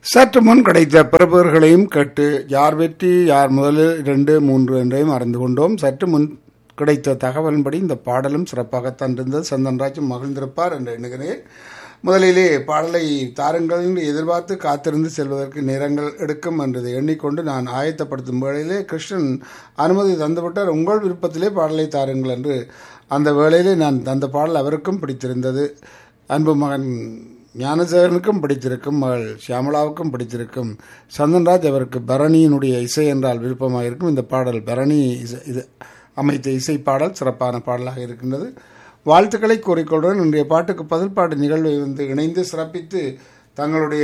சற்று முன் கிடைத்த பிறப்புகளையும் கேட்டு யார் வெற்றி யார் முதலில் இரண்டு மூன்று என்றையும் அறிந்து கொண்டோம் சற்று முன் கிடைத்த தகவலின்படி இந்த பாடலும் சிறப்பாகத்தான் இருந்தது சந்தன்ராஜும் மகிழ்ந்திருப்பார் என்று எண்ணுகிறேன் முதலிலே பாடலை தாருங்கள் என்று எதிர்பார்த்து காத்திருந்து செல்வதற்கு நேரங்கள் எடுக்கும் என்றதை எண்ணிக்கொண்டு நான் ஆயத்தப்படுத்தும் வேளையிலே கிருஷ்ணன் அனுமதி தந்துவிட்டார் உங்கள் விருப்பத்திலே பாடலை தாருங்கள் என்று அந்த வேளையிலே நான் அந்த பாடல் அவருக்கும் பிடித்திருந்தது அன்பு மகன் ஞானசேகரனுக்கும் பிடித்திருக்கும் மகள் ஷியாமலாவுக்கும் பிடித்திருக்கும் சந்தன்ராஜ் அவருக்கு பரணியினுடைய இசை என்றால் விருப்பமாக இருக்கும் இந்த பாடல் பரணி இசை இது அமைத்த இசை பாடல் சிறப்பான பாடலாக இருக்கின்றது வாழ்த்துக்களை கூறிக்கொள்கிறேன் இன்றைய பாட்டுக்கு பதில் பாட்டு நிகழ்வை வந்து இணைந்து சிறப்பித்து தங்களுடைய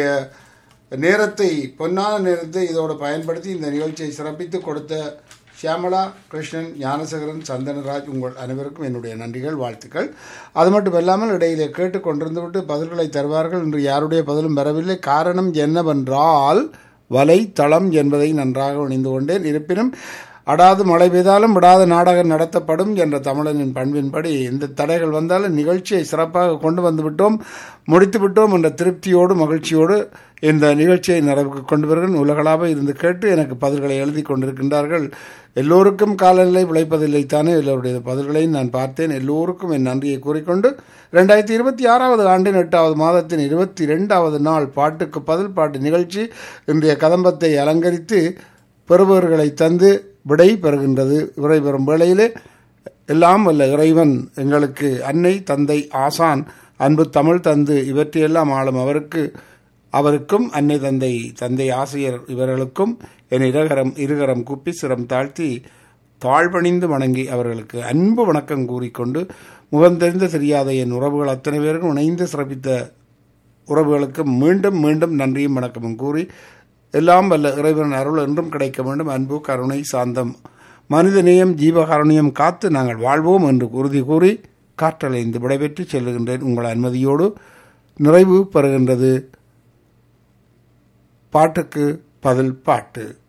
நேரத்தை பொன்னான நேரத்தை இதோடு பயன்படுத்தி இந்த நிகழ்ச்சியை சிறப்பித்து கொடுத்த ஷியாமலா கிருஷ்ணன் ஞானசேகரன் சந்தனராஜ் உங்கள் அனைவருக்கும் என்னுடைய நன்றிகள் வாழ்த்துக்கள் அது மட்டும் இல்லாமல் இடையிலே கேட்டுக்கொண்டிருந்து விட்டு பதில்களை தருவார்கள் இன்று யாருடைய பதிலும் வரவில்லை காரணம் என்னவென்றால் வலைத்தளம் என்பதை நன்றாக உணிந்து கொண்டேன் இருப்பினும் அடாது மழை பெய்தாலும் விடாத நாடகம் நடத்தப்படும் என்ற தமிழனின் பண்பின்படி இந்த தடைகள் வந்தாலும் நிகழ்ச்சியை சிறப்பாக கொண்டு வந்து விட்டோம் முடித்து விட்டோம் என்ற திருப்தியோடு மகிழ்ச்சியோடு இந்த நிகழ்ச்சியை நிறைவுக்கு கொண்டு வருகிறேன் உலகளாக இருந்து கேட்டு எனக்கு பதில்களை எழுதி கொண்டிருக்கின்றார்கள் எல்லோருக்கும் காலநிலை விளைப்பதில்லை தானே எல்லோருடைய பதில்களையும் நான் பார்த்தேன் எல்லோருக்கும் என் நன்றியை கூறிக்கொண்டு ரெண்டாயிரத்தி இருபத்தி ஆறாவது ஆண்டின் எட்டாவது மாதத்தின் இருபத்தி ரெண்டாவது நாள் பாட்டுக்கு பதில் பாட்டு நிகழ்ச்சி இன்றைய கதம்பத்தை அலங்கரித்து பெறுபவர்களை தந்து விடை பெறுகின்றது விடை பெறும் வேளையிலே எல்லாம் வல்ல இறைவன் எங்களுக்கு அன்னை தந்தை ஆசான் அன்பு தமிழ் தந்து இவற்றையெல்லாம் ஆளும் அவருக்கு அவருக்கும் அன்னை தந்தை தந்தை ஆசிரியர் இவர்களுக்கும் என் இருகரம் இருகரம் குப்பி சிரம் தாழ்த்தி தாழ்வணிந்து வணங்கி அவர்களுக்கு அன்பு வணக்கம் கூறிக்கொண்டு முகம் தெரிந்த தெரியாத என் உறவுகள் அத்தனை பேருக்கும் இணைந்து சிறப்பித்த உறவுகளுக்கு மீண்டும் மீண்டும் நன்றியும் வணக்கமும் கூறி எல்லாம் வல்ல இறைவன் அருள் என்றும் கிடைக்க வேண்டும் அன்பு கருணை சாந்தம் மனிதநேயம் ஜீவகாருண்யம் காத்து நாங்கள் வாழ்வோம் என்று உறுதி கூறி காற்றலைந்து விடைபெற்று செல்லுகின்றேன் உங்கள் அனுமதியோடு நிறைவு பெறுகின்றது பாட்டுக்கு பதில் பாட்டு